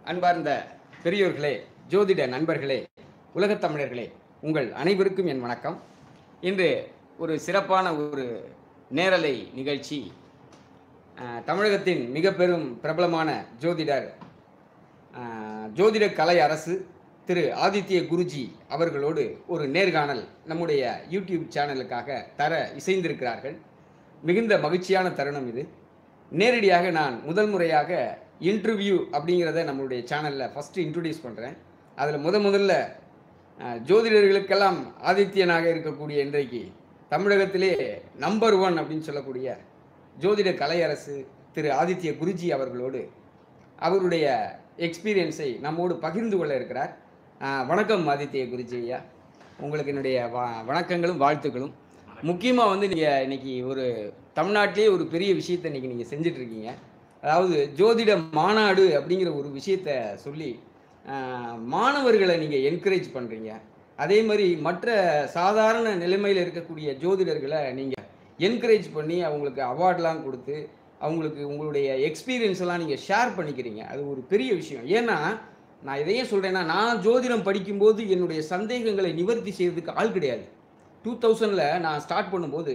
அன்பார்ந்த பெரியோர்களே ஜோதிட நண்பர்களே உலகத் தமிழர்களே உங்கள் அனைவருக்கும் என் வணக்கம் இன்று ஒரு சிறப்பான ஒரு நேரலை நிகழ்ச்சி அஹ், தமிழகத்தின் மிக பெரும் பிரபலமான ஜோதிடர் அஹ், ஜோதிட கலை அரசு திரு ஆதித்ய குருஜி அவர்களோடு ஒரு நேர்காணல் நம்முடைய யூடியூப் சேனலுக்காக தர இசைந்திருக்கிறார்கள் மிகுந்த மகிழ்ச்சியான தருணம் இது நேரடியாக நான் முதல் முறையாக இன்டர்வியூ அப்படிங்கிறத நம்மளுடைய சேனலில் ஃபஸ்ட்டு இன்ட்ரடியூஸ் பண்ணுறேன் அதில் முத முதல்ல அஹ், ஜோதிடர்களுக்கெல்லாம் ஆதித்யனாக இருக்கக்கூடிய இன்றைக்கு தமிழகத்திலே நம்பர் ஒன் அப்படின்னு சொல்லக்கூடிய ஜோதிட கலையரசு திரு ஆதித்ய குருஜி அவர்களோடு அவருடைய எக்ஸ்பீரியன்ஸை நம்மோடு பகிர்ந்து கொள்ள இருக்கிறார் அஹ், வணக்கம் ஆதித்ய குருஜி ஐயா உங்களுக்கு என்னுடைய வ- வணக்கங்களும் வாழ்த்துக்களும் முக்கியமாக வந்து நீங்கள் இன்னைக்கு ஒரு தமிழ்நாட்டிலே ஒரு பெரிய விஷயத்தை இன்னைக்கு நீங்கள் செஞ்சுட்டு இருக்கீங்க அதாவது ஜோதிட மாநாடு அப்படிங்கிற ஒரு விஷயத்த சொல்லி ஆஹ், மாணவர்களை நீங்கள் என்கரேஜ் பண்ணுறீங்க அதே மாதிரி மற்ற சாதாரண நிலைமையில் இருக்கக்கூடிய ஜோதிடர்களை நீங்கள் என்கரேஜ் பண்ணி அவங்களுக்கு அவார்ட்லாம் கொடுத்து அவங்களுக்கு உங்களுடைய எக்ஸ்பீரியன்ஸ் எல்லாம் நீங்கள் ஷேர் பண்ணிக்கிறீங்க அது ஒரு பெரிய விஷயம் ஏன்னா நான் இதையே சொல்கிறேன்னா நான் ஜோதிடம் படிக்கும்போது என்னுடைய சந்தேகங்களை நிவர்த்தி செய்யறதுக்கு ஆள் கிடையாது டூ தௌசண்டில் நான் ஸ்டார்ட் பண்ணும்போது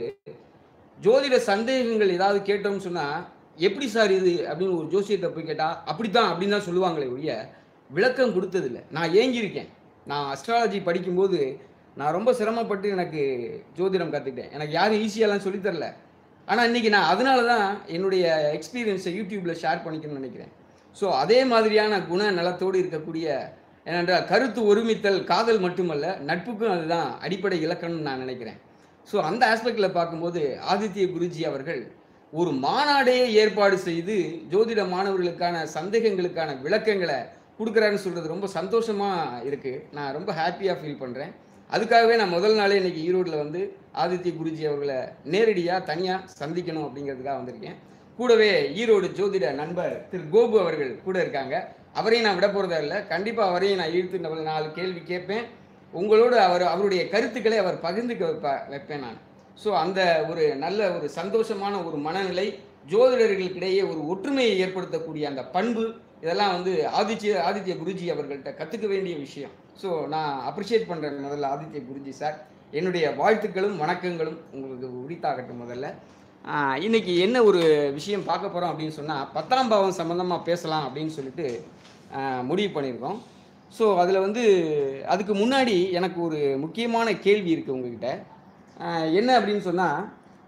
ஜோதிட சந்தேகங்கள் ஏதாவது கேட்டோம்னு சொன்னால் எப்படி சார் இது அப்படின்னு ஒரு ஜோசியத்தை போய் கேட்டால் அப்படித்தான் அப்படின்னு தான் சொல்லுவாங்களே ஒழிய விளக்கம் கொடுத்ததில்ல நான் ஏங்கியிருக்கேன் நான் அஸ்ட்ராலஜி படிக்கும்போது நான் ரொம்ப சிரமப்பட்டு எனக்கு ஜோதிடம் கற்றுக்கிட்டேன் எனக்கு யாரும் ஈஸியாலாம் சொல்லித் தரல ஆனால் இன்றைக்கி நான் அதனால தான் என்னுடைய எக்ஸ்பீரியன்ஸை யூடியூப்பில் ஷேர் பண்ணிக்கணும்னு நினைக்கிறேன் ஸோ அதே மாதிரியான குண நலத்தோடு இருக்கக்கூடிய ஏனென்றால் கருத்து ஒருமித்தல் காதல் மட்டுமல்ல நட்புக்கும் அதுதான் அடிப்படை இலக்கணம்னு நான் நினைக்கிறேன் ஸோ அந்த ஆஸ்பெக்டில் பார்க்கும்போது ஆதித்ய குருஜி அவர்கள் ஒரு மாநாடையே ஏற்பாடு செய்து ஜோதிட மாணவர்களுக்கான சந்தேகங்களுக்கான விளக்கங்களை கொடுக்குறாருன்னு சொல்கிறது ரொம்ப சந்தோஷமாக இருக்குது நான் ரொம்ப ஹாப்பியாக ஃபீல் பண்ணுறேன் அதுக்காகவே நான் முதல் நாளே இன்னைக்கு ஈரோட்டில் வந்து ஆதித்ய குருஜி அவர்களை நேரடியாக தனியாக சந்திக்கணும் அப்படிங்கிறதுக்காக வந்திருக்கேன் கூடவே ஈரோடு ஜோதிட நண்பர் திரு கோபு அவர்கள் கூட இருக்காங்க அவரையும் நான் விட போகிறதா இல்லை கண்டிப்பாக அவரையும் நான் இழுத்து நம்ம நாலு கேள்வி கேட்பேன் உங்களோடு அவர் அவருடைய கருத்துக்களை அவர் பகிர்ந்துக்க வைப்ப வைப்பேன் நான் ஸோ அந்த ஒரு நல்ல ஒரு சந்தோஷமான ஒரு மனநிலை ஜோதிடர்களுக்கிடையே ஒரு ஒற்றுமையை ஏற்படுத்தக்கூடிய அந்த பண்பு இதெல்லாம் வந்து ஆதித்ய ஆதித்ய குருஜி அவர்கள்ட்ட கற்றுக்க வேண்டிய விஷயம் ஸோ நான் அப்ரிஷியேட் பண்ணுறேன் முதல்ல ஆதித்ய குருஜி சார் என்னுடைய வாழ்த்துக்களும் வணக்கங்களும் உங்களுக்கு உரித்தாகட்டும் முதல்ல ஆஹ் இன்னைக்கு என்ன ஒரு விஷயம் பார்க்க போகிறோம் அப்படின்னு சொன்னால் பத்தாம் பாவம் சம்மந்தமாக பேசலாம் அப்படின்னு சொல்லிட்டு ஆஹ் முடிவு பண்ணியிருக்கோம் ஸோ அதில் வந்து அதுக்கு முன்னாடி எனக்கு ஒரு முக்கியமான கேள்வி இருக்குது உங்ககிட்ட ஆஹ் என்ன அப்படின்னு சொன்னால்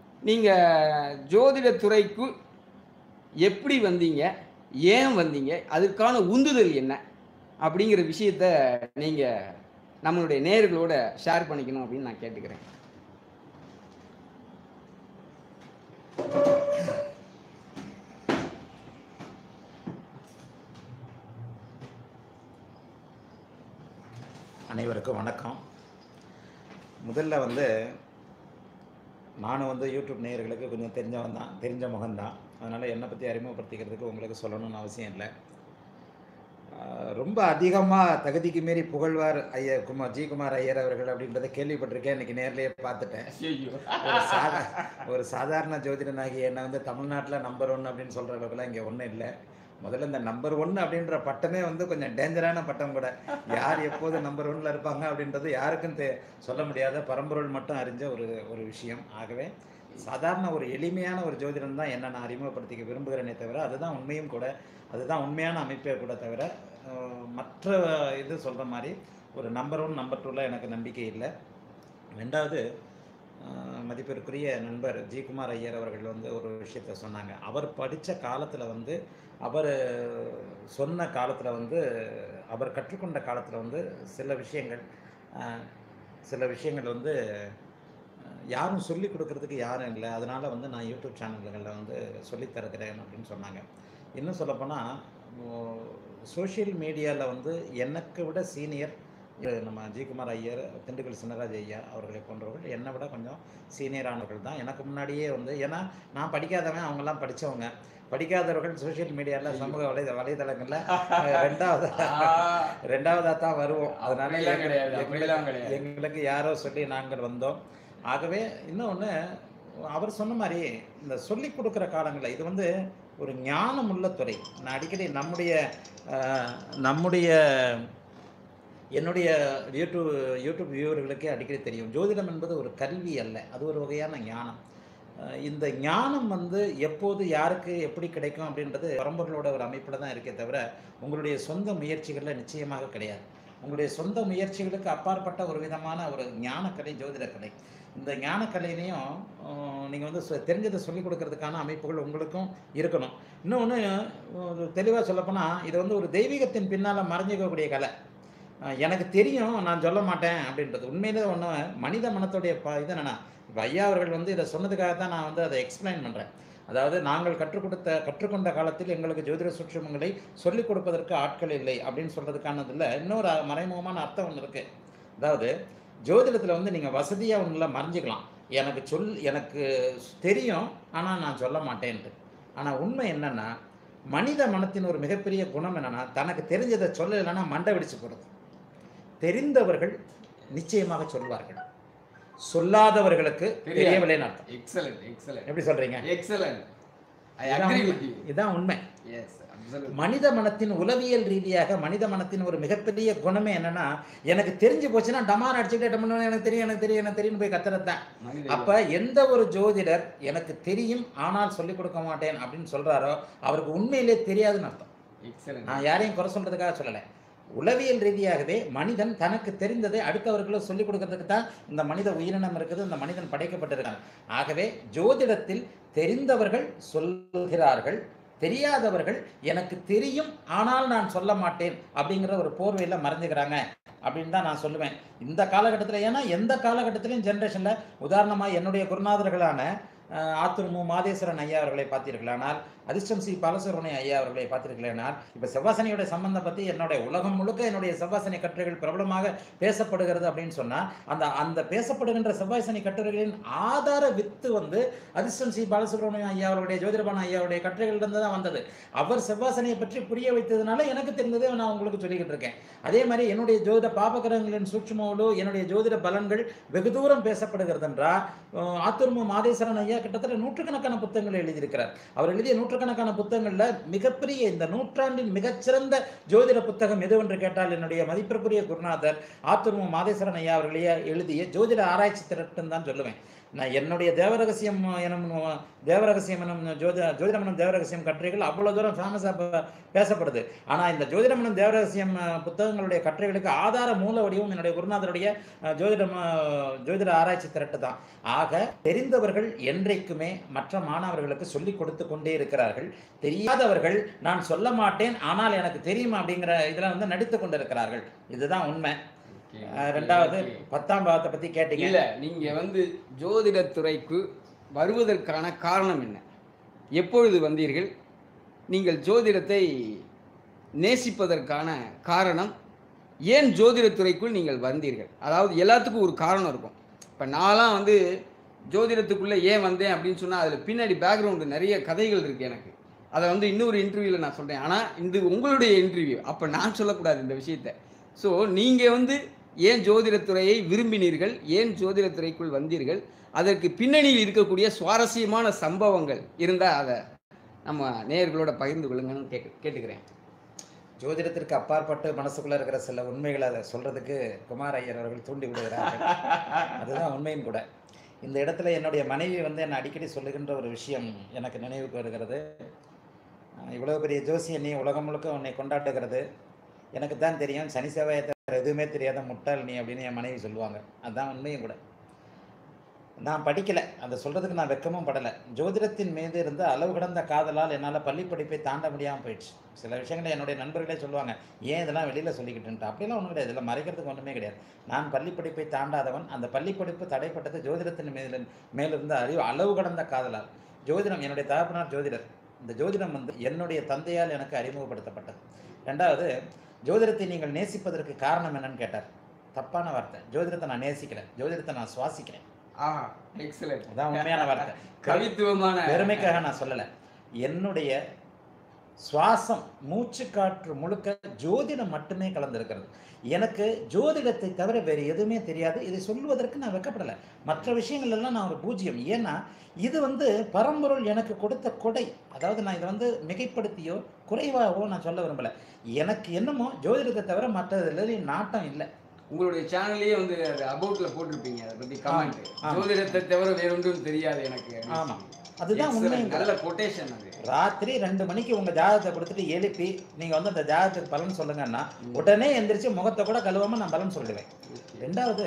நீங்கள் ஜோதிடத்துறைக்கு எப்படி வந்தீங்க ஏன் வந்தீங்க அதுக்கான உந்துதல் என்ன அப்படிங்கிற விஷயத்த நீங்கள் நம்மளுடைய நேயர்களோட ஷேர் பண்ணிக்கணும் அப்படின்னு நான் கேட்டுக்கிறேன் அனைவருக்கும் வணக்கம் முதல்ல வந்து நானும் வந்து யூடியூப் நேயர்களுக்கு கொஞ்சம் தெரிஞ்சவன் தான் தெரிஞ்ச முகம்தான் அதனால் என்னை பற்றி அறிமுகப்படுத்திக்கிறதுக்கு உங்களுக்கு சொல்லணும்னு அவசியம் இல்லை ஆஹ் ரொம்ப அதிகமாக தகுதிக்கு மீறி புகழ்வார் ஐயர் குமார் ஜி குமார் ஐயர் அவர்கள் அப்படின்றத கேள்விப்பட்டிருக்கேன் இன்னைக்கு நேர்லயே பார்த்துட்டேன் ஒரு சாதா ஒரு சாதாரண ஜோதிடனாகி என்னை வந்து தமிழ்நாட்டில் நம்பர் ஒன் அப்படின்னு சொல்கிற அளவுக்குலாம் இங்கே ஒன்றும் இல்லை முதல்ல இந்த நம்பர் ஒன் அப்படின்ற பட்டமே வந்து கொஞ்சம் டேஞ்சரான பட்டம் கூட யார் எப்போது நம்பர் ஒன்ல இருப்பாங்க அப்படின்றது யாருக்கும் தெ சொல்ல முடியாத பரம்பொருள் மட்டும் அறிஞ்ச ஒரு ஒரு விஷயம் ஆகவே சாதாரண ஒரு எளிமையான ஒரு ஜோதிடம் தான் என்ன நான் அறிமுகப்படுத்திக்க விரும்புகிறேனே தவிர அதுதான் உண்மையும் கூட அதுதான் உண்மையான அமைப்பே கூட தவிர அஹ், மற்ற இது சொல்கிற மாதிரி ஒரு நம்பர் ஒன் நம்பர் டூவில் எனக்கு நம்பிக்கை இல்லை ரெண்டாவது அஹ், மதிப்பிற்குரிய நண்பர் ஜி குமார் ஐயர் அவர்கள் வந்து ஒரு விஷயத்த சொன்னாங்க அவர் படித்த காலத்தில் வந்து அவர் சொன்ன காலத்தில் வந்து அவர் கற்றுக்கொண்ட காலத்தில் வந்து சில விஷயங்கள் அஹ், சில விஷயங்கள் வந்து அஹ், யாரும் சொல்லி கொடுக்கறதுக்கு யாரும் இல்லை அதனால் வந்து நான் யூடியூப் சேனல்களில் வந்து சொல்லித் தருகிறேன் அப்படின்னு சொன்னாங்க இன்னும் சொல்லப்போனால் சோஷியல் மீடியாவில் வந்து எனக்கு விட சீனியர் நம்ம ஜிகுமார் ஐயர் திண்டுக்கல் சின்னராஜ் ஐயா அவர்களை போன்றவர்கள் என்னை விட கொஞ்சம் சீனியரானவர்கள் தான் எனக்கு முன்னாடியே வந்து ஏன்னா நான் படிக்காதவன் அவங்கெல்லாம் படித்தவங்க படிக்காதவர்கள் சோஷியல் மீடியாவில் சமூக வலை வலைதளங்களில் ரெண்டாவது ரெண்டாவதாக தான் வருவோம் அதனால அப்படிலாம் எங்க- கிடையாது, எங்களுக்கு- அப்படிலாம் கிடையாது. எங்களுக்கு யாரோ சொல்லி நாங்கள் வந்தோம் ஆகவே இன்னொன்று அவர் சொன்ன மாதிரி இந்த சொல்லி கொடுக்குற காலங்களில் இது வந்து ஒரு ஞானமுள்ள துறை நான் அடிக்கடி நம்முடைய அஹ், நம்முடைய என்னுடைய யூடியூப் யூடியூப் வியூவர்களுக்கே அடிக்கடி தெரியும் ஜோதிடம் என்பது ஒரு கல்வி அல்ல அது ஒரு வகையான ஞானம் அஹ் இந்த ஞானம் வந்து எப்போது யாருக்கு எப்படி கிடைக்கும் அப்படின்றது வரம்புகளோட ஒரு அமைப்பில் தான் இருக்கே தவிர உங்களுடைய சொந்த முயற்சிகளில் நிச்சயமாக கிடையாது உங்களுடைய சொந்த முயற்சிகளுக்கு அப்பாற்பட்ட ஒரு விதமான ஒரு ஞானக்கலை ஜோதிடக்கலை இந்த ஞானக்கலையிலையும் நீங்கள் வந்து சொ- தெரிஞ்சதை சொல்லிக் கொடுக்கறதுக்கான அமைப்புகள் உங்களுக்கும் இருக்கணும் இன்னொன்று தெளிவாக சொல்லப்போனால் இது வந்து ஒரு தெய்வீகத்தின் பின்னால் மறைஞ்சிக்கக்கூடிய கலை அஹ் எனக்கு தெரியும் நான் சொல்ல மாட்டேன் அப்படின்றது உண்மையிலே ஒன்று மனித மனத்துடைய ப இது என்னன்னா இப்போ ஐயா அவர்கள் வந்து இதை சொன்னதுக்காக தான் நான் வந்து அதை எக்ஸ்பிளைன் பண்ணுறேன் அதாவது நாங்கள் கற்றுக் கொடுத்த கற்றுக்கொண்ட காலத்தில் எங்களுக்கு ஜோதிட சூட்சுமங்களை சொல்லிக் கொடுப்பதற்கு ஆட்கள் இல்லை அப்படின்னு சொல்கிறதுக்கானதில் இன்னொரு அ- மறைமுகமான அர்த்தம் ஒன்று இருக்குது அதாவது ஜோதிடத்தில் வந்து நீங்கள் வசதியாக ஒன்றில் மறைஞ்சிக்கலாம் எனக்கு சொல் எனக்கு தெரியும் ஆனால் நான் சொல்ல மாட்டேன்ட்டு ஆனால் உண்மை என்னன்னா மனித மனத்தின் ஒரு மிகப்பெரிய குணம் என்னன்னா தனக்கு தெரிஞ்சதை சொல்லலைன்னா மண்டை வெடிச்சு போகிறது தெரிந்தவர்கள் நிச்சயமாக சொல்வார்கள் சொல்லாதவர்களுக்கு தெரியாது. தெரியவில்லைன்னு அர்த்தம் எக்ஸலண்ட் எக்ஸலண்ட் எப்படி சொல்றீங்க எக்ஸலண்ட் ஐ இதான் அக்ரி உண்மை. வித் யூ இதான் உண்மை எஸ் அப்சல்யூட் மனித மனத்தின் உளவியல் ரீதியாக மனித மனத்தின் ஒரு மிகப்பெரிய குணமே என்னன்னா எனக்கு தெரிஞ்சு போச்சுன்னா டமார் அடிச்சுக்கிட்டே டமார் எனக்கு தெரியும் எனக்கு தெரியும் எனக்கு தெரியும் போய் கத்துறது தான் அப்ப எந்த ஒரு ஜோதிடர் எனக்கு தெரியும் ஆனால் சொல்லிக் கொடுக்க மாட்டேன் அப்படின்னு சொல்றாரோ அவருக்கு உண்மையிலே தெரியாதுன்னு அர்த்தம் எக்ஸலண்ட் நான் யாரையும் குறை சொல்றதுக்காக சொல்லலை உளவியல் ரீதியாகவே மனிதன் தனக்கு தெரிந்ததை அடுத்தவர்களுக்கு சொல்லிக் கொடுக்கறதுக்கு தான் இந்த மனித உயிரினம் இருக்குது இந்த மனிதன் படைக்கப்பட்டிருக்காங்க ஆகவே ஜோதிடத்தில் தெரிந்தவர்கள் சொல்கிறார்கள் தெரியாதவர்கள் எனக்கு தெரியும் ஆனால் நான் சொல்ல மாட்டேன் அப்படிங்கிற ஒரு போர்வையில் மறைஞ்சுக்கிறாங்க அப்படின்னு தான் நான் சொல்லுவேன் இந்த காலகட்டத்தில் ஏன்னா எந்த காலகட்டத்திலையும் ஜென்ரேஷனில் உதாரணமாக என்னுடைய குருநாதர்களான அஹ், ஆத்தூர் மு மாதேஸ்வரன் ஐயா அவர்களை பார்த்தீர்களானால் அதிர்ஷ்டம் சி பாலசுப்ரமணிய ஐயா அவர்களை பார்த்தீர்களானால் இப்போ செவ்வாசனியோட சம்பந்தம் பற்றி என்னுடைய உலகம் முழுக்க என்னுடைய செவ்வாசனி கட்டுரைகள் பிரபலமாக பேசப்படுகிறது அப்படின்னு சொன்னால் அந்த அந்த பேசப்படுகின்ற செவ்வாசனி கட்டுரைகளின் ஆதார வித்து வந்து அதிர்ஷ்டம் சி பாலசுப்ரமணியம் ஐயா அவருடைய ஜோதிடபான ஐயாவுடைய கட்டுரைகள் இருந்து தான் வந்தது அவர் செவ்வாசனியை பற்றி புரிய வைத்ததுனால எனக்கு தெரிந்ததை நான் உங்களுக்கு சொல்லிக்கிட்டு இருக்கேன் அதே மாதிரி என்னுடைய ஜோதிட பாபகிரகங்களின் சூட்சுமோடு என்னுடைய ஜோதிட பலன்கள் வெகு தூரம் பேசப்படுகிறது என்றால் அஹ், ஆத்தூர் மு மாதேஸ்வரன் ஐயா கிட்டத்தட்ட நூற்றுக்கணக்கான புத்தகங்களை எழுதியிருக்கிறார் அவர் எழுதிய நூற்றுக்கணக்கான புத்தகங்களில் மிகப்பெரிய இந்த நூற்றாண்டின் மிகச்சிறந்த ஜோதிட புத்தகம் எது என்று கேட்டால் என்னுடைய மதிப்பிற்குரிய குருநாதர் ஆத்தூர் மு மாதேஸ்வரன் ஐயா அவர்களே எழுதிய ஜோதிட ஆராய்ச்சி திரட்டுன்னு தான் சொல்லுவேன் நான் என்னுடைய தேவரகசியம் எனும் தேவரகசியம் எனும் ஜோதி ஜோதிடமனம் தேவரகசியம் கட்டுரைகள் அவ்வளோ தூரம் ஃபேமஸாக பேசப்படுது ஆனால் இந்த ஜோதிடமனம் தேவரகசியம் அஹ், புத்தகங்களுடைய கட்டுரைகளுக்கு ஆதார மூல வடிவம் என்னுடைய குருநாதருடைய அஹ், ஜோதிடம் அஹ், ஜோதிட ஆராய்ச்சி திரட்டு தான் ஆக தெரிந்தவர்கள் என்றைக்குமே மற்ற மாணவர்களுக்கு சொல்லிக் கொடுத்து கொண்டே இருக்கிறார்கள் தெரியாதவர்கள் நான் சொல்ல மாட்டேன் ஆனால் எனக்கு தெரியும் அப்படிங்கிற இதில் வந்து நடித்து கொண்டிருக்கிறார்கள் இதுதான் உண்மை அஹ், ரெண்டாவது பத்தாம் பாவத்தை பற்றி கேட்டீங்க இல்ல நீங்க வந்து ஜோதிடத்துறைக்கு வருவதற்கான காரணம் என்ன எப்பொழுது வந்தீர்கள் நீங்கள் ஜோதிடத்தை நேசிப்பதற்கான காரணம் ஏன் ஜோதிடத்துறைக்குள் நீங்கள் வந்தீர்கள் அதாவது எல்லாத்துக்கும் ஒரு காரணம் இருக்கும் இப்போ நான்லாம் வந்து ஜோதிடத்துக்குள்ளே ஏன் வந்தேன் அப்படின்னு சொன்னால் அதில் பின்னாடி பேக்ரவுண்டு நிறைய கதைகள் இருக்குது எனக்கு அதை வந்து இன்னொரு இன்டர்வியூவில் நான் சொல்கிறேன் ஆனால் இது உங்களுடைய இன்டர்வியூ அப்போ நான் சொல்லக்கூடாது இந்த விஷயத்தை ஸோ நீங்கள் வந்து ஏன் ஜோதிடத்துறையை விரும்பினீர்கள் ஏன் ஜோதிடத்துறைக்குள் வந்தீர்கள் அதற்கு பின்னணியில் இருக்கக்கூடிய சுவாரஸ்யமான சம்பவங்கள் இருந்தால் அதை நம்ம நேயர்களோட பகிர்ந்து கொள்ளுங்கன்னு கேட்டு கேட்டுக்கிறேன் ஜோதிடத்திற்கு அப்பாற்பட்டு மனசுக்குள்ள இருக்கிற சில உண்மைகளை அதை சொல்றதுக்கு குமார் ஐயர் அவர்கள் தூண்டி விடுகிறார்கள் அதுதான் உண்மையும் கூட இந்த இடத்துல என்னுடைய மனைவி வந்து என்னை அடிக்கடி சொல்லுகின்ற ஒரு விஷயம் எனக்கு நினைவுக்கு வருகிறது அஹ் இவ்வளவு பெரிய ஜோசி நீ உலகம் முழுக்க உன்னை கொண்டாடுகிறது எனக்கு தான் தெரியும் சனி செவ்வாயை தவிர எதுவுமே தெரியாத முட்டாள் நீ அப்படின்னு என் மனைவி சொல்லுவாங்க அதுதான் உண்மையும் கூட நான் படிக்கலை அதை சொல்கிறதுக்கு நான் வெக்கமும் படலை ஜோதிடத்தின் மீது இருந்த அளவு கடந்த காதலால் என்னால் பள்ளி படிப்பை தாண்ட முடியாமல் போயிடுச்சு சில விஷயங்களை என்னுடைய நண்பர்களே சொல்லுவாங்க ஏன் இதெல்லாம் வெளியில் சொல்லிக்கிட்டுன்ட்டு அப்படிலாம் ஒன்றும் கிடையாது இதில் மறைக்கிறதுக்கு ஒன்றுமே கிடையாது நான் பள்ளி படிப்பை தாண்டாதவன் அந்த பள்ளி படிப்பு தடைப்பட்டது ஜோதிடத்தின் மீது மேலிருந்த அறிவு அளவு கடந்த காதலால் ஜோதிடம் என்னுடைய தகப்பனார் ஜோதிடர் இந்த ஜோதிடம் வந்து என்னுடைய தந்தையால் எனக்கு அறிமுகப்படுத்தப்பட்டது ரெண்டாவது ஜோதிடத்தை நீங்கள் நேசிப்பதற்கு காரணம் என்னன்னு கேட்டார் தப்பான வார்த்தை ஜோதிடத்தை நான் நேசிக்கிறேன் ஜோதிடத்தை நான் சுவாசிக்கிறேன் ஆஹா எக்ஸலண்ட் அதான் உண்மையான வார்த்தை கவித்துவமான பெருமைக்காக நான் சொல்லலை என்னுடைய சுவாசம் மூச்சு காற்று முழுக்க ஜோதிடம் மட்டுமே கலந்திருக்கிறது எனக்கு ஜோதிடத்தை தவிர வேறு எதுவுமே தெரியாது இதை சொல்வதற்கு நான் வெக்கப்படலை மற்ற விஷயங்கள் எல்லாம் நான் ஒரு பூஜ்ஜியம் ஏன்னா இது வந்து பரம்பொருள் எனக்கு கொடுத்த கொடை அதாவது நான் இதை வந்து மிகைப்படுத்தியோ குறைவாகவோ நான் சொல்ல விரும்பலை எனக்கு என்னமோ ஜோதிடத்தை தவிர மற்றதுல நாட்டம் இல்லை உங்களுடைய சேனல்லயே வந்து அது அபவுட்ல போட்டிருப்பீங்க அதை பத்தி கமெண்ட் ஆமா. ஜோதிடத்தை தவிர வேற ஒன்றும் தெரியாது எனக்கு ஆமா. அதுதான் Excellent. உண்மை நல்ல கொட்டேஷன் அது ராத்திரி ரெண்டு மணிக்கு உங்க ஜாதகத்தை கொடுத்துட்டு எழுப்பி நீங்க வந்து அந்த ஜாதகத்துக்கு பலன் சொல்லுங்கன்னா உடனே எந்திரிச்சு முகத்தை கூட கழுவாம நான் பலன் சொல்லிடுவேன் ரெண்டாவது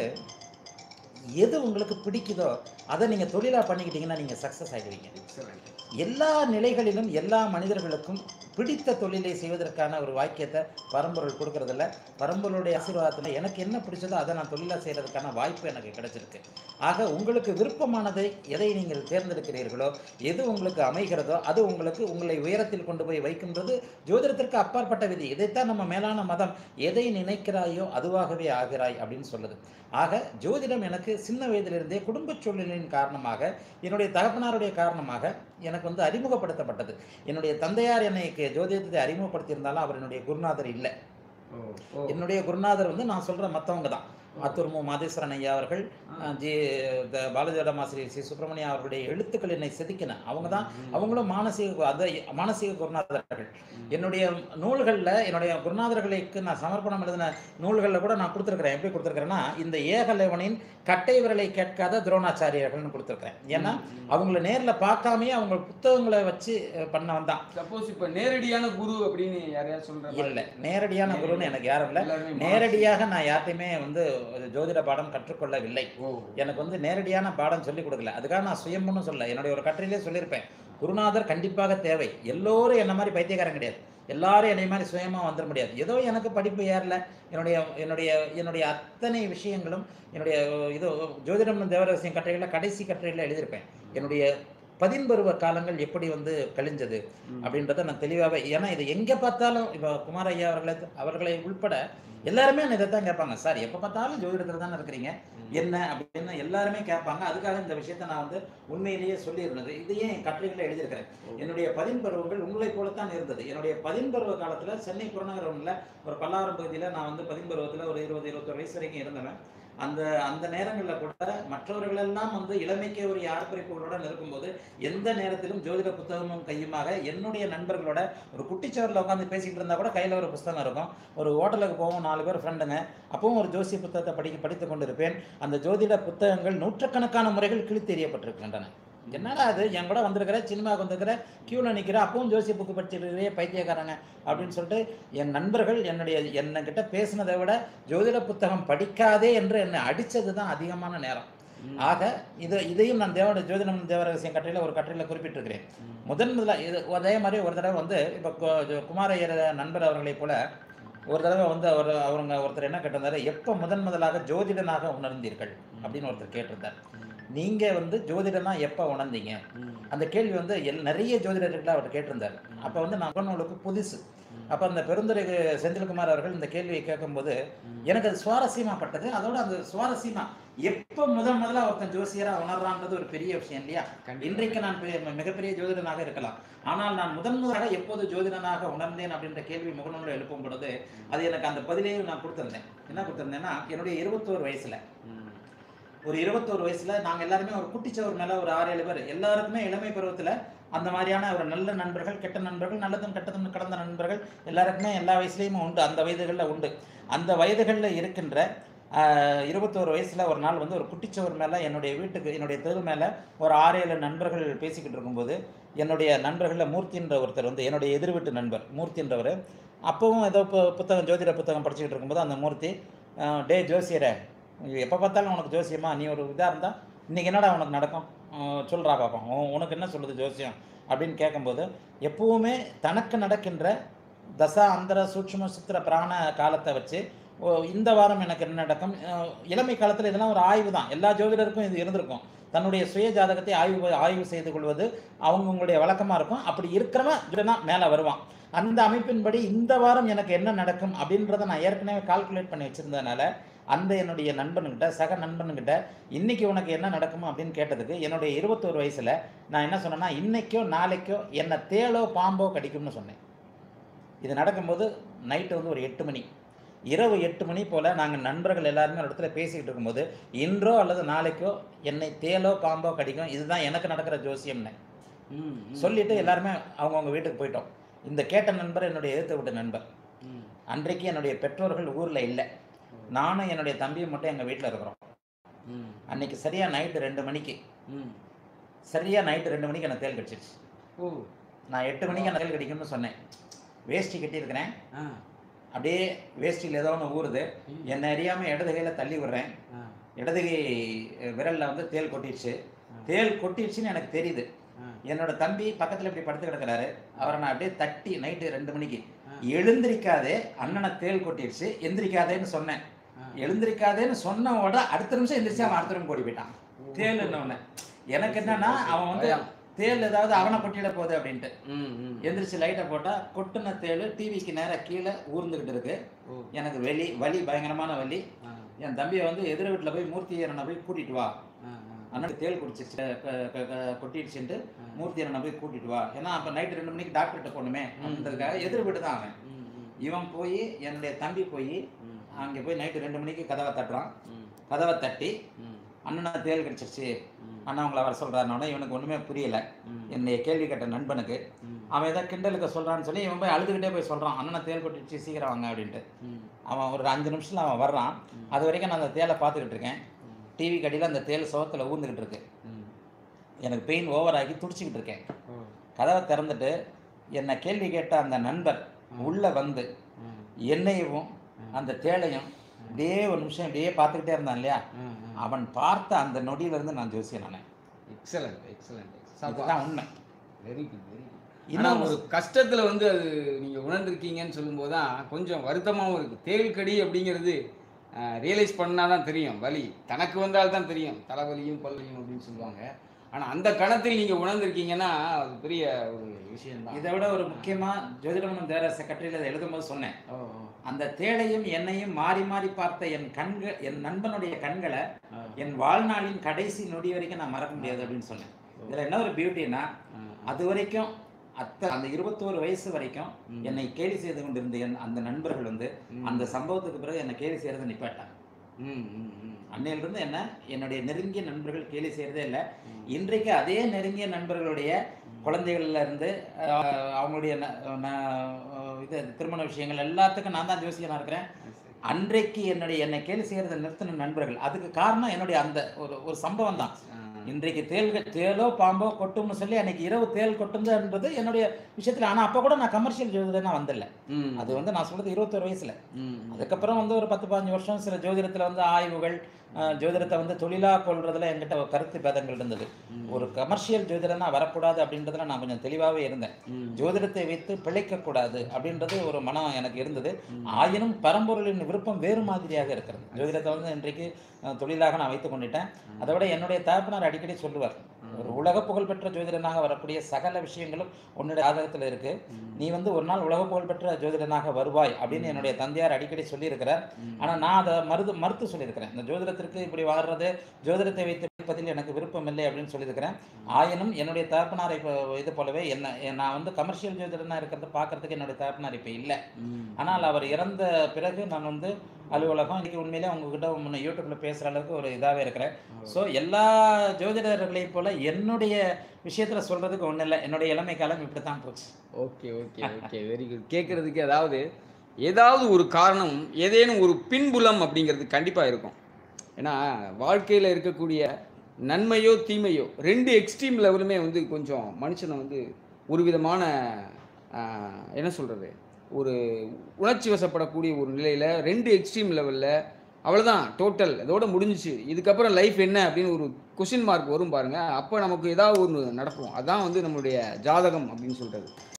எது உங்களுக்கு பிடிக்குதோ அதை நீங்க தொழிலா பண்ணிக்கிட்டீங்கன்னா நீங்க சக்சஸ் ஆகிடுவீங்க எக்ஸலண்ட் எல்லா நிலைகளிலும் எல்லா மனிதர்களுக்கும் பிடித்த தொழிலை செய்வதற்கான ஒரு வாக்கியத்தை பரம்பொருள் கொடுக்கறதில்ல பரம்பொருளுடைய ஆசீர்வாதத்தில் எனக்கு என்ன பிடிச்சதோ அதை நான் தொழிலாக செய்கிறதுக்கான வாய்ப்பு எனக்கு கிடைச்சிருக்கு ஆக உங்களுக்கு விருப்பமானதை எதை நீங்கள் தேர்ந்தெடுக்கிறீர்களோ எது உங்களுக்கு அமைகிறதோ அது உங்களுக்கு உங்களை உயரத்தில் கொண்டு போய் வைக்கின்றது ஜோதிடத்திற்கு அப்பாற்பட்ட விதி இதைத்தான் நம்ம மேலான மதம் எதை நினைக்கிறாயோ அதுவாகவே ஆகிறாய் அப்படின்னு சொல்லுது ஆக ஜோதிடம் எனக்கு சின்ன வயதிலிருந்தே குடும்ப சூழ்நிலையின் காரணமாக என்னுடைய தகப்பனாருடைய காரணமாக எனக்கு வந்து அறிமுகப்படுத்தப்பட்டது என்னுடைய தந்தையார் எனக்கு ஜோதிடத்தை அறிமுகப்படுத்தியிருந்தாலும் அவர் என்னுடைய குருநாதர் இல்லை ஓ ஓ என்னுடைய குருநாதர் வந்து நான் சொல்ற மற்றவங்க தான் அத்தூர் மு மாதேஸ்வரன் ஐயா அவர்கள் அஹ், ஜி த பாலஜோடம் ஆசிரியர் சி சுப்பிரமணியம் அவர்களுடைய எழுத்துக்கள் என்னை செதுக்கின அவங்க தான் அவங்களும் மானசீக அந்த மானசீக குருநாதர்கள் என்னுடைய நூல்களில் என்னுடைய குருநாதர்களுக்கு நான் சமர்ப்பணம் எழுதின நூல்களில் கூட நான் கொடுத்துருக்கிறேன் எப்படி கொடுத்துருக்கிறேன்னா இந்த ஏகலைவனின் கட்டை விரலை கேட்காத துரோணாச்சாரியர்கள்னு கொடுத்துருக்கிறேன் ஏன்னா அவங்கள நேரில் பார்க்காமயே அவங்க புத்தகங்களை வச்சு அஹ், பண்ணவன் தான் சப்போஸ் இப்ப நேரடியான குரு அப்படின்னு யாரையாவது சொல்ற மாதிரி இல்லை நேரடியான குருன்னு எனக்கு யாரும் இல்லை எல்லாருமே நேரடியாக நான் யார்ட்டையுமே வந்து ஜோதிட பாடம் கற்றுக்கொள்ளவில்லை ஓ எனக்கு வந்து நேரடியான பாடம் சொல்லிக் கொடுக்கல அதுக்காக நான் சுயம்புன்னு சொல்ல என்னுடைய ஒரு கட்டுரையிலே சொல்லியிருப்பேன் குருநாதர் கண்டிப்பாக தேவை எல்லோரும் என்ன மாதிரி பைத்தியக்காரன் கிடையாது எல்லாரும் என்னை மாதிரி சுயமா வந்துட முடியாது ஏதோ எனக்கு படிப்பு ஏறல என்னுடைய என்னுடைய என்னுடைய அத்தனை விஷயங்களும் என்னுடைய இது ஜோதிடம் தேவரகசியம் கட்டுரைகளில் கடைசி கட்டுரையில் எழுதியிருப்பேன் என்னுடைய பதின்பருவ காலங்கள் எப்படி வந்து கழிஞ்சது ம். அப்படின்றத நான் தெளிவாகவே ஏன்னா இது எங்கே பார்த்தாலும் இப்போ குமார் ஐயா அவர்களை அவர்களை உள்பட எல்லாருமே இதை தான் கேட்பாங்க சார் எப்போ பார்த்தாலும் ஜோதிடத்தில் தானே இருக்கிறீங்க என்ன அப்படின்னு எல்லாருமே கேட்பாங்க அதுக்காக இந்த விஷயத்த நான் வந்து உண்மையிலேயே சொல்லியிருந்தது இதையே என் கட்டுரைகளில் எழுதியிருக்கிறேன் என்னுடைய பதின்பருவங்கள் உங்களைப் போலத்தான் இருந்தது என்னுடைய பதின்பருவ காலத்தில் சென்னை புறநகரம்ல ஒரு பல்லாவரம் பகுதியில் நான் வந்து பதின்பருவத்தில் ஒரு இருபது இருபத்தொரு வயசு வரைக்கும் இருந்தவன் அந்த அந்த நேரங்களில் கூட மற்றவர்களெல்லாம் வந்து இளமைக்கு ஒரு யார் குறிப்புகளுடன் இருக்கும்போது எந்த நேரத்திலும் ஜோதிட புத்தகமும் கையுமாக என்னுடைய நண்பர்களோட ஒரு குட்டிச்சவரில் உட்காந்து பேசிக்கிட்டு இருந்தால் கூட கையில் ஒரு புஸ்தகம் இருக்கும் ஒரு ஹோட்டலுக்கு போவோம் நாலு பேர் ஃப்ரெண்டுங்க அப்பவும் ஒரு ஜோசிய புத்தகத்தை படிக்க படித்து கொண்டிருப்பேன் அந்த ஜோதிட புத்தகங்கள் நூற்றுக்கணக்கான முறைகள் கிழித்தெறியப்பட்டிருக்கின்றன என்னடா அது என் கூட வந்திருக்கிற சினிமாவுக்கு வந்திருக்கிற கியூவில் நிற்கிற அப்பவும் ஜோசிய புக்கு படிச்சிருக்கிறே பைத்தியக்காரங்க அப்படின்னு சொல்லிட்டு என் நண்பர்கள் என்னுடைய என்னகிட்ட பேசினதை விட ஜோதிட புத்தகம் படிக்காதே என்று என்னை அடித்தது தான் அதிகமான நேரம் ம். ஆக இது இதையும் நான் தேவட ஜோதிடம் தேவரகசியம் கட்டுரையில் ஒரு கட்டுரையில் குறிப்பிட்டிருக்கிறேன் ம். முதன் முதல்ல இது அதே மாதிரி ஒரு தடவை வந்து இப்போ குமாரையர் நண்பர் அவர்களைப் போல ஒரு தடவை வந்து அவர் அவருங்க ஒருத்தர் என்ன கேட்டிருந்தாரு எப்போ முதன் முதலாக ஜோதிடனாக உணர்ந்தீர்கள் அப்படின்னு ஒருத்தர் கேட்டிருந்தார் நீங்கள் வந்து ஜோதிடனா எப்போ உணர்ந்தீங்க ம். அந்த கேள்வி வந்து எல் நிறைய ஜோதிடர்களை அவர் கேட்டிருந்தார் அப்போ வந்து நான் முகநூலுக்கு புதுசு அப்போ அந்த பெருந்துரை செந்தில்குமார் அவர்கள் இந்த கேள்வியை கேட்கும்போது எனக்கு அது சுவாரஸ்யமாப்பட்டது அதோட அந்த சுவாரஸ்யமா எப்போ முதன் முதல்ல ஒருத்தன் ஜோசியரா உணர்றான்றது ஒரு பெரிய விஷயம் இல்லையா கண்டிப்பா. இன்றைக்கு நான் பெரிய- மிகப்பெரிய ஜோதிடனாக இருக்கலாம் ஆனால் நான் முதன் முதலாக எப்போது ஜோதிடனாக உணர்ந்தேன் அப்படின்ற கேள்வி முகநூலில் எழுப்பும் பொழுது அது எனக்கு அந்த பதிலையும் நான் கொடுத்திருந்தேன் என்ன கொடுத்திருந்தேன்னா என்னுடைய இருபத்தோரு வயசுல ம். ஒரு இருபத்தோரு வயசுல நாங்க எல்லாருமே ஒரு குட்டிச்சவர் மேல ஒரு ஆறு ஏழு பேர் எல்லாருக்குமே இளமை பருவத்துல அந்த மாதிரியான ஒரு நல்ல நண்பர்கள் கெட்ட நண்பர்கள் நல்லதும் கெட்டதும் கடந்த நண்பர்கள் எல்லாருக்குமே எல்லா வயசுலயுமே உண்டு அந்த வயதுகளில் உண்டு அந்த வயதுகளில் இருக்கின்ற ஆஹ், இருபத்தோரு வயசுல ஒரு நாள் வந்து ஒரு குட்டிச்சவர் மேல என்னுடைய வீட்டுக்கு என்னுடைய தெரு மேல ஒரு ஆறு ஏழு நண்பர்கள் பேசிக்கிட்டு இருக்கும்போது என்னுடைய நண்பர்களில் மூர்த்தின்ற ஒருத்தர் வந்து என்னுடைய எதிர் வீட்டு நண்பர் மூர்த்தின்றவர் அப்பவும் ஏதோ பு- புத்தகம் ஜோதிட புத்தகம் படிச்சுக்கிட்டு இருக்கும்போது அந்த மூர்த்தி ஆஹ், டே ஜோசியரே எப்போ பார்த்தாலும் உனக்கு ஜோசியமா நீ ஒரு இதாக இருந்தால் இன்னைக்கு என்னடா உனக்கு நடக்கும் ஆஹ், சொல்றா பார்ப்போம் உ- உனக்கு என்ன சொல்லுது ஜோசியம் அப்படின்னு கேட்கும்போது எப்பவுமே தனக்கு நடக்கின்ற தசா அந்தர சூட்சும சித்திர பிராண காலத்தை வச்சு ஓ, இந்த வாரம் எனக்கு என்ன நடக்கும் ஆஹ், இளமை காலத்தில் இதெல்லாம் ஒரு ஆய்வு தான் எல்லா ஜோதிடருக்கும் இது இருந்திருக்கும் தன்னுடைய சுய ஜாதகத்தை ஆய்வு ஆய்வு செய்து கொள்வது அவங்கவுங்களுடைய வழக்கமாக இருக்கும் அப்படி இருக்கிறவன் ஜோதிடனா மேலே வருவான் அந்த அமைப்பின்படி இந்த வாரம் எனக்கு என்ன நடக்கும் அப்படின்றத நான் ஏற்கனவே கால்குலேட் பண்ணி வச்சிருந்ததுனால அந்த என்னுடைய நண்பனுக்கிட்ட சக நண்பனுக்கிட்ட இன்னைக்கு உனக்கு என்ன நடக்குமோ அப்படின்னு கேட்டதுக்கு என்னுடைய இருபத்தோரு வயசுல நான் என்ன சொன்னேன்னா இன்னைக்கோ நாளைக்கோ என்னை தேளோ பாம்போ கடிக்கும்னு சொன்னேன் இது நடக்கும்போது நைட்டு வந்து ஒரு எட்டு மணி இரவு எட்டு மணி போல் நாங்கள் நண்பர்கள் எல்லாருமே ஒரு இடத்துல பேசிக்கிட்டு இருக்கும்போது இன்றோ அல்லது நாளைக்கோ என்னை தேலோ பாம்போ கடிக்கும் இதுதான் எனக்கு நடக்கிற ஜோசியம்னு ம், ம், சொல்லிட்டு எல்லாருமே அவங்கவுங்க வீட்டுக்கு போயிட்டோம் இந்த கேட்ட நண்பர் என்னுடைய எதிர்த்து விட்ட நண்பர் ம், அன்றைக்கு என்னுடைய பெற்றோர்கள் ஊரில் இல்லை நானும் என்னுடைய தம்பியும் மட்டும் எங்கள் வீட்டில் இருக்கிறோம் ம், அன்னைக்கு சரியாக நைட்டு ரெண்டு மணிக்கு ம். சரியாக நைட்டு ரெண்டு மணிக்கு எனக்கு தேல் கடிச்சிருச்சு ஓ நான் எட்டு மணிக்கு எனக்கு தேல் கடிக்கும்னு சொன்னேன் வேஷ்டி கட்டியிருக்கிறேன் ஆ அப்படியே வேஷ்டியில் ஏதோ ஒன்று ஊறுது ம். என்னை அறியாமல் இடது கையில் தள்ளி விடுறேன் ஆ, இடது கை விரலில் வந்து தேல் கொட்டிடுச்சு தேல் கொட்டிடுச்சுன்னு எனக்கு தெரியுது ஆ, என்னோட தம்பி பக்கத்தில் இப்படி படுத்து கிடக்குறாரு அவரை நான் அப்படியே தட்டி நைட்டு ரெண்டு மணிக்கு ஆ. எழுந்திருக்காதே அண்ணனை தேல் கொட்டிடுச்சு எந்திரிக்காதேன்னு சொன்னேன் ஆ. எழுந்திருக்காதேன்னு சொன்ன உடனே அடுத்த நிமிஷம் எந்திரிச்சு அவன் அடுத்த ரூம் ஓடி போயிட்டான் தேல் உடனே எனக்கு என்னன்னா அவன் வந்து பயம். தேல் ஏதாவது அவனை கொட்டிட போகுது அப்படின்ட்டு ம், ம். எந்திரிச்சு லைட்டை போட்டால் கொட்டின தேல் டிவிக்கு நேராக கீழே ஊர்ந்துக்கிட்டு இருக்கு ஓ, எனக்கு வெளி வலி பயங்கரமான வலி ஆ, என் தம்பியை வந்து எதிர் வீட்டில் போய் மூர்த்தி அண்ணனை போய் கூட்டிட்டு வா ஆ, ஆ. அண்ணனுக்கு தேல் குடிச்சிருச்சு க- க- க- கொட்டிடுச்சுன்ட்டு ஆ. மூர்த்தி அண்ணனை போய் கூட்டிட்டு வா ஏன்னா அப்போ நைட்டு ரெண்டு மணிக்கு டாக்டர்கிட்ட போகணுமே அப்படின்றதுக்காக எதிர் வீடு தான் அவன் ம், ம், இவன் போய் என்னுடைய தம்பி போய் ம், அங்கே போய் நைட்டு ரெண்டு மணிக்கு கதவை தட்டுறான் ம், கதவை தட்டி ம், அண்ணனை தேல் கடிச்சிருச்சு ம், அண்ணா உங்களை வர சொல்கிறாருனோட இவனுக்கு ஒன்றுமே புரியல ம், என்னுடைய கேள்வி கேட்ட நண்பனுக்கு ம், அவன் ஏதோ கிண்டலுக்கு சொல்கிறான்னு சொல்லி இவன் போய் அழுதுகிட்டே போய் சொல்கிறான் அண்ணனை தேல் கொட்டிடுச்சு சீக்கிரம் வாங்க அப்படின்ட்டு ம், அவன் ஒரு அஞ்சு நிமிஷத்தில் அவன் வர்றான் ம். அது வரைக்கும் நான் அந்த தேலை பார்த்துக்கிட்டு இருக்கேன் ம், டிவி கடியில் அந்த தேல் சுவத்தில் ஊர்ந்துக்கிட்டு இருக்கு ம். எனக்கு பெயின் ஓவர் ஆகி துடிச்சிக்கிட்டு இருக்கேன் ஓ, கதவை திறந்துட்டு என்னை கேள்வி கேட்ட அந்த நண்பர் உள்ளே வந்து ம், என்னையவும் அந்த தேளையும் அப்படியே ஒரு நிமிஷம் இப்படியே பார்த்துக்கிட்டே இருந்தான் இல்லையா ம், ம். அவன் பார்த்த அந்த நொடியிலிருந்து நான் ஜோசியம் நானே எக்ஸலண்ட் எக்ஸலண்ட் இதுதான் உண்மை வெரி குட் வெரி குட் இன்னும் ஆனால் ஒரு கஷ்டத்தில் வந்து அது நீங்கள் உணர்ந்திருக்கீங்கன்னு சொல்லும்போது தான் கொஞ்சம் வருத்தமாகவும் இருக்குது தேள்கடி அப்படிங்கிறது ரியலைஸ் பண்ணால் தான் தெரியும் வலி தனக்கு வந்தால் தான் தெரியும் தலைவலியும் கொல்லையும் அப்படின்னு சொல்லுவாங்க ஆனால் அந்த கணத்தில் நீங்கள் உணர்ந்திருக்கீங்கன்னா அது பெரிய ஒரு விஷயம்தான் இதை விட ஒரு முக்கியமாக ஜோதிடமனம் தேர செக்ரட்டரியில் அதை எழுதும்போது சொன்னேன் ஓ ஓ, அந்த தேளையும் என்னையும் மாறி மாறி பார்த்த என் கண்கள் என் நண்பனுடைய கண்களை ஆ, என் வாழ்நாளின் கடைசி நொடி வரைக்கும் நான் மறக்க முடியாது அப்படின்னு சொன்னேன் இதில் என்ன ஒரு பியூட்டின்னா ஆ, அது வரைக்கும் அத்த அந்த இருபத்தோரு வயசு வரைக்கும் ம். என்னை கேலி செய்து கொண்டிருந்த என் அந்த நண்பர்கள் வந்து ம். அந்த சம்பவத்துக்கு பிறகு என்னை கேலி செய்யறதை நிப்பாட்டாங்க ம், ம், ம், அன்னையிலிருந்து என்ன என்னுடைய நெருங்கிய நண்பர்கள் கேலி செய்யறதே இல்லை ம். இன்றைக்கு அதே நெருங்கிய நண்பர்களுடைய குழந்தைகள்ல இருந்து அஹ், அவங்களுடைய ந- ந- இது திருமண விஷயங்கள் எல்லாத்துக்கும் நான் தான் ஜோசியனா இருக்கிறேன் அன்றைக்கு என்னுடைய என்னை கேலி செய்யறதை நிறுத்தின நண்பர்கள் அதுக்கு காரணம் என்னுடைய அந்த ஒரு ஒரு சம்பவம் தான் ஆ, இன்றைக்கு தேல் தேலோ பாம்போ கொட்டும்னு சொல்லி அன்னைக்கு இரவு தேல் கொட்டுது என்பது என்னுடைய விஷயத்துல ஆனா அப்போ கூட நான் கமர்ஷியல் ஜோதிடம் நான் வந்தல ம், அது வந்து நான் சொல்றது இருபத்தொரு வயசுல ம், அதுக்கப்புறம் வந்து ஒரு பத்து பதினஞ்சு வருஷம் சில ஜோதிடத்துல வந்து ஆய்வுகள் அஹ், ஜோதிடத்தை வந்து தொழிலாக கொள்றதுல என்கிட்ட ஒரு கருத்து பேதங்கள் இருந்தது ம். ஒரு கமர்ஷியல் ஜோதிடனா வரக்கூடாது அப்படின்றதுல நான் கொஞ்சம் தெளிவாகவே இருந்தேன் ம். ஜோதிடத்தை வைத்து பிழைக்கக்கூடாது அப்படின்றது ஒரு மனம் எனக்கு இருந்தது ம். ஆயினும் பரம்பொருளின் விருப்பம் வேறு மாதிரியாக இருக்கிறது ஜோதிடத்தை வந்து இன்றைக்கு அஹ், தொழிலாக நான் வைத்து கொண்டுட்டேன் அதை விட என்னுடைய தகப்பனார் அடிக்கடி சொல்லுவார் ஒரு உலக புகழ்பெற்ற ஜோதிடனாக வரக்கூடிய சகல விஷயங்களும் உன்னுடைய ஜாதகத்தில் இருக்கு நீ வந்து ஒரு நாள் உலக புகழ்பெற்ற ஜோதிடனாக வருவாய் அப்படின்னு என்னுடைய தந்தையார் அடிக்கடி சொல்லியிருக்கிறார் ம். ஆனால் நான் அதை மறுது மறுத்து சொல்லியிருக்கிறேன் இந்த ஜோதிடத்திற்கு இப்படி வாழ்றது ஜோதிடத்தை வைத்து படிப்பதில் எனக்கு விருப்பம் இல்லை அப்படின்னு சொல்லியிருக்கிறேன் ஆயினும் என்னுடைய தகப்பனார் இப்போ இது போலவே என்ன நான் வந்து கமர்ஷியல் ஜோதிடனாக இருக்கிறத பார்க்கறதுக்கு என்னுடைய தகப்பனார் இப்போ இல்லை ம். ஆனால் அவர் இறந்த பிறகு நான் வந்து அலுவலகம் இன்னைக்கு உண்மையிலே உங்ககிட்ட முன்ன யூடியூப்ல பேசுகிற அளவுக்கு ஒரு இதாகவே இருக்கிறேன் ஸோ எல்லா ஜோதிடர்களைப் போல என்னுடைய விஷயத்துல சொல்றதுக்கு ஒன்றும் இல்லை என்னுடைய இளமை காலம் இப்படி தான் போச்சு okay okay okay very good கேட்குறதுக்கு அதாவது ஏதாவது ஒரு காரணம் ஏதேனும் ஒரு பின்புலம் அப்படிங்கிறது கண்டிப்பாக இருக்கும் ஏன்னா வாழ்க்கையில் இருக்கக்கூடிய நன்மையோ தீமையோ ரெண்டு எக்ஸ்ட்ரீம் லெவலுமே வந்து கொஞ்சம் மனுஷனை வந்து ஒரு விதமான ஆஹ், என்ன சொல்கிறது ஒரு உணர்ச்சி வசப்படக்கூடிய ஒரு நிலையில் ரெண்டு எக்ஸ்ட்ரீம் லெவலில் அவ்வளோதான் டோட்டல் இதோட முடிஞ்சிச்சு இதுக்கப்புறம் லைஃப் என்ன அப்படின்னு ஒரு கொஷின் மார்க் வரும் பாருங்க அப்போ நமக்கு ஏதாவது ஒன்று நடக்கும் அதான் வந்து நம்மளுடைய ஜாதகம் அப்படின்னு சொல்கிறது